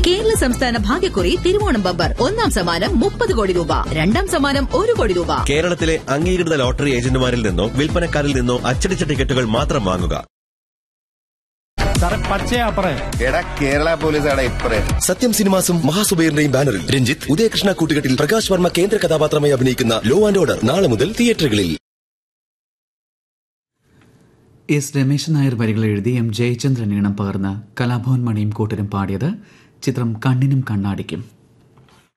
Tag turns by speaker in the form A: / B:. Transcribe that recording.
A: കേരള സംസ്ഥാന ഭാഗ്യക്കുറി തിരുവോണം ബമ്പർ ഒന്നാം സമ്മാനം മുപ്പത് കോടി രൂപ രണ്ടാം സമ്മാനം ഒരു കോടി രൂപ
B: കേരളത്തിലെ അംഗീകൃത ലോട്ടറി ഏജന്റുമാരിൽ നിന്നോ വിൽപ്പനക്കാരിൽ നിന്നോ അച്ചടിച്ച ടിക്കറ്റുകൾ മാത്രം വാങ്ങുക
C: സാറേ പച്ചയാപ്പറേ
D: എടാ കേരള പോലീസ് ആടാ ഇപ്പറേ
E: സത്യം സിനിമാസും മഹാസുബൈറിന്റെയും ബാനറിൽ രഞ്ജിത്ത് ഉദയകൃഷ്ണ കൂട്ടുകെട്ടിൽ പ്രകാശ് വർമ്മ കേന്ദ്ര കഥാപാത്രമായി അഭിനയിക്കുന്ന ലോ ആൻഡ് ഓർഡർ നാളെ മുതൽ തിയേറ്ററുകളിൽ
F: എസ് രമേശൻ നായർ വരികൾ എഴുതി എം ജയചന്ദ്രൻ ഈണം പകർന്ന് കലാഭവൻ മണിയും കൂട്ടരും പാടിയത് ചിത്രം കണ്ണിനും കണ്ണാടിക്കും